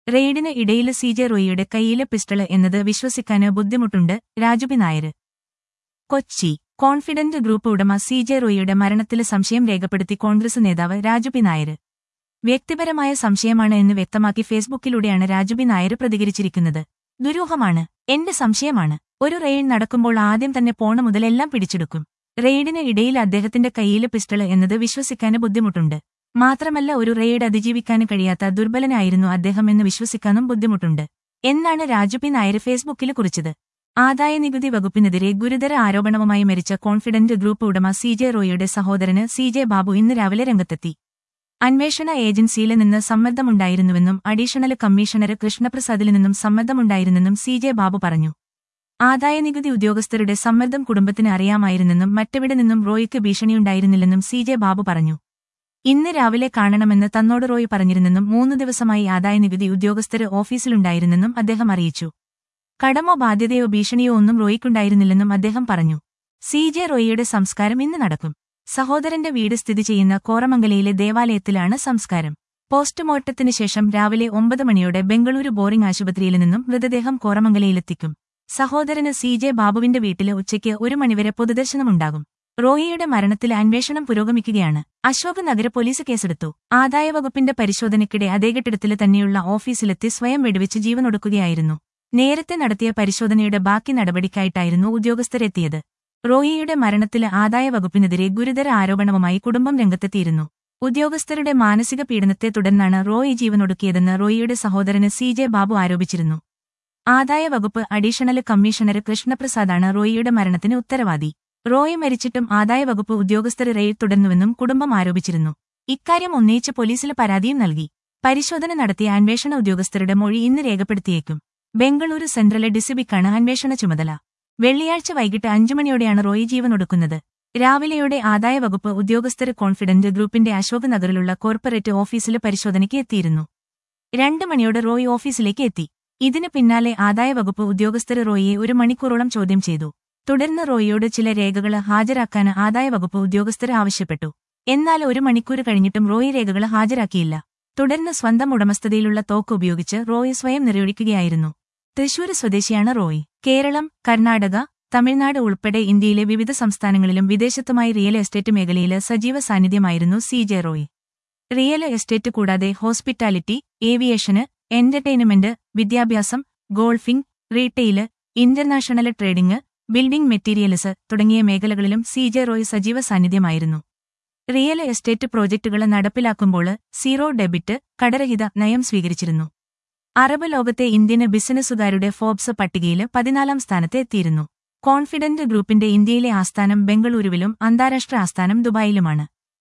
റെയ്ഡിന് ഇടയിൽ C J റോയിയുടെ കൈയിലെ pistol എന്നത് വിശ്വസിക്കാന് ബുദ്ധിമുട്ടുണ്ട് രാജുബി നായര് കൊച്ചി കോൺഫിഡന്റ് ഗ്രൂപ്പ് ഉടമ സി ജെ റോയിയുടെ മരണത്തിൽ സംശയം രേഖപ്പെടുത്തി കോൺഗ്രസ് നേതാവ് രാജുബി നായര് വ്യക്തിപരമായ സംശയമാണ് എന്ന് വ്യക്തമാക്കി ഫേസ്ബുക്കിലൂടെയാണ് രാജുബി നായർ പ്രതികരിച്ചിരിക്കുന്നത് ദുരൂഹമാണ് എന്റെ സംശയമാണ് ഒരു റെയ്ഡ് നടക്കുമ്പോൾ ആദ്യം തന്നെ പോണ മുതൽ എല്ലാം പിടിച്ചെടുക്കും റെയ്ഡിന് ഇടയിൽ അദ്ദേഹത്തിന്റെ കൈയിലെ പിസ്റ്റള് എന്നത് വിശ്വസിക്കാന് ബുദ്ധിമുട്ടുണ്ട് മാത്രമല്ല ഒരു റെയ്ഡ് അതിജീവിക്കാന് കഴിയാത്ത ദുർബലനായിരുന്നു അദ്ദേഹം എന്ന് വിശ്വസിക്കാനും ബുദ്ധിമുട്ടുണ്ട് എന്നാണ് രാജുപി നായർ ഫേസ്ബുക്കിൽ കുറിച്ചത് ആദായനികുതി വകുപ്പിനെതിരെ ഗുരുതര ആരോപണവുമായി മരിച്ച കോൺഫിഡന്റ് ഗ്രൂപ്പ് ഉടമ സി ജെ റോയിയുടെ സഹോദരന് സി ജെ ബാബു ഇന്ന് രാവിലെ രംഗത്തെത്തി അന്വേഷണ ഏജൻസിയിൽ നിന്ന് സമ്മർദ്ദമുണ്ടായിരുന്നുവെന്നും അഡീഷണൽ കമ്മീഷണർ കൃഷ്ണപ്രസാദിൽ നിന്നും സമ്മർദ്ദമുണ്ടായിരുന്നെന്നും സി ജെ ബാബു പറഞ്ഞു ആദായനികുതി ഉദ്യോഗസ്ഥരുടെ സമ്മർദ്ദം കുടുംബത്തിന് അറിയാമായിരുന്നെന്നും മറ്റെവിടെ നിന്നും റോയിക്ക് ഭീഷണിയുണ്ടായിരുന്നില്ലെന്നും സി ജെ ബാബു പറഞ്ഞു ഇന്ന് രാവിലെ കാണണമെന്ന് തന്നോട് റോയ് പറഞ്ഞിരുന്നെന്നും മൂന്നു ദിവസമായി ആദായനികുതി ഉദ്യോഗസ്ഥര് ഓഫീസിലുണ്ടായിരുന്നെന്നും അദ്ദേഹം അറിയിച്ചു കടമോ ബാധ്യതയോ ഭീഷണിയോ ഒന്നും റോയിക്കുണ്ടായിരുന്നില്ലെന്നും അദ്ദേഹം പറഞ്ഞു സി ജെ റോയിയുടെ സംസ്കാരം ഇന്ന് നടക്കും സഹോദരന്റെ വീട് സ്ഥിതി ചെയ്യുന്ന കോറമംഗലയിലെ ദേവാലയത്തിലാണ് സംസ്കാരം പോസ്റ്റ്മോർട്ടത്തിന് ശേഷം രാവിലെ ഒമ്പത് മണിയോടെ ബംഗളൂരു ബോറിംഗ് ആശുപത്രിയിൽ നിന്നും മൃതദേഹം കോറമംഗലയിലെത്തിക്കും സഹോദരന് സി ജെ ബാബുവിന്റെ വീട്ടില് ഉച്ചയ്ക്ക് ഒരു മണിവരെ പൊതുദർശനമുണ്ടാകും റോയിയുടെ മരണത്തിൽ അന്വേഷണം പുരോഗമിക്കുകയാണ് അശോക് നഗര പോലീസ് കേസെടുത്തു ആദായവകുപ്പിന്റെ പരിശോധനയ്ക്കിടെ അതേ കെട്ടിടത്തിൽ തന്നെയുള്ള ഓഫീസിലെത്തി സ്വയം വെടിവെച്ച് ജീവനൊടുക്കുകയായിരുന്നു നേരത്തെ നടത്തിയ പരിശോധനയുടെ ബാക്കി നടപടിക്കായിട്ടായിരുന്നു ഉദ്യോഗസ്ഥരെത്തിയത് റോയിയുടെ മരണത്തിൽ ആദായവകുപ്പിനെതിരെ ഗുരുതര ആരോപണവുമായി കുടുംബം രംഗത്തെത്തിയിരുന്നു ഉദ്യോഗസ്ഥരുടെ മാനസിക പീഡനത്തെ തുടർന്നാണ് റോയി ജീവനൊടുക്കിയതെന്ന് റോയിയുടെ സഹോദരന് സി ജെ ബാബു ആരോപിച്ചിരുന്നു ആദായവകുപ്പ് അഡീഷണൽ കമ്മീഷണർ കൃഷ്ണപ്രസാദാണ് റോയിയുടെ മരണത്തിന് ഉത്തരവാദി റോയി മരിച്ചിട്ടും ആദായവകുപ്പ് ഉദ്യോഗസ്ഥർ റെയ്ഡ് തുടർന്നുവെന്നും കുടുംബം ആരോപിച്ചിരുന്നു ഇക്കാര്യം ഉന്നയിച്ച് പോലീസിൽ പരാതിയും നൽകി പരിശോധന നടത്തിയ അന്വേഷണ ഉദ്യോഗസ്ഥരുടെ മൊഴി ഇന്ന് രേഖപ്പെടുത്തിയേക്കും ബംഗളൂരു സെൻട്രലെ ഡിസിബിക്കാണ് അന്വേഷണ ചുമതല വെള്ളിയാഴ്ച വൈകിട്ട് അഞ്ചു മണിയോടെയാണ് റോയി ജീവനൊടുക്കുന്നത് രാവിലെയോടെ ആദായവകുപ്പ് ഉദ്യോഗസ്ഥർ കോൺഫിഡന്റ് ഗ്രൂപ്പിന്റെ അശോക് നഗറിലുള്ള കോർപ്പറേറ്റ് ഓഫീസിൽ പരിശോധനയ്ക്ക് എത്തിയിരുന്നു രണ്ട് മണിയോടെ റോയ് ഓഫീസിലേക്ക് എത്തി ഇതിന് പിന്നാലെ ആദായവകുപ്പ് ഉദ്യോഗസ്ഥർ റോയിയെ ഒരു മണിക്കൂറോളം ചോദ്യം ചെയ്തു തുടർന്ന് റോയിയോട് ചില രേഖകൾ ഹാജരാക്കാൻ ആദായവകുപ്പ് ഉദ്യോഗസ്ഥർ ആവശ്യപ്പെട്ടു എന്നാൽ ഒരു മണിക്കൂർ കഴിഞ്ഞിട്ടും റോയി രേഖകൾ ഹാജരാക്കിയില്ല തുടർന്ന് സ്വന്തം ഉടമസ്ഥതയിലുള്ള തോക്ക് ഉപയോഗിച്ച് റോയി സ്വയം നിറയൊഴിക്കുകയായിരുന്നു തൃശൂർ സ്വദേശിയാണ് റോയ് കേരളം കർണാടക തമിഴ്നാട് ഉൾപ്പെടെ ഇന്ത്യയിലെ വിവിധ സംസ്ഥാനങ്ങളിലും വിദേശത്തുമായി റിയൽ എസ്റ്റേറ്റ് മേഖലയിൽ സജീവ സാന്നിധ്യമായിരുന്നു C J Roy real estate കൂടാതെ ഹോസ്പിറ്റാലിറ്റി ഏവിയേഷന് എന്റർടൈൻമെന്റ് വിദ്യാഭ്യാസം golfing retail international trading building materials തുടങ്ങിയ മേഖലകളിലും സി ജെ റോയ് സജീവ സാന്നിധ്യമായിരുന്നു റിയൽ എസ്റ്റേറ്റ് പ്രോജക്റ്റുകൾ നടപ്പിലാക്കുമ്പോൾ സീറോ ഡെബിറ്റ് കടരഹിത നയം സ്വീകരിച്ചിരുന്നു അറബ് ലോകത്തെ ഇന്ത്യൻ ബിസിനസ്സുകാരുടെ ഫോബ്സ് പട്ടികയിൽ പതിനാലാം സ്ഥാനത്ത് എത്തിയിരുന്നു കോൺഫിഡന്റ് ഗ്രൂപ്പിന്റെ ഇന്ത്യയിലെ ആസ്ഥാനം ബംഗളൂരുവിലും അന്താരാഷ്ട്ര ആസ്ഥാനം ദുബായിലുമാണ്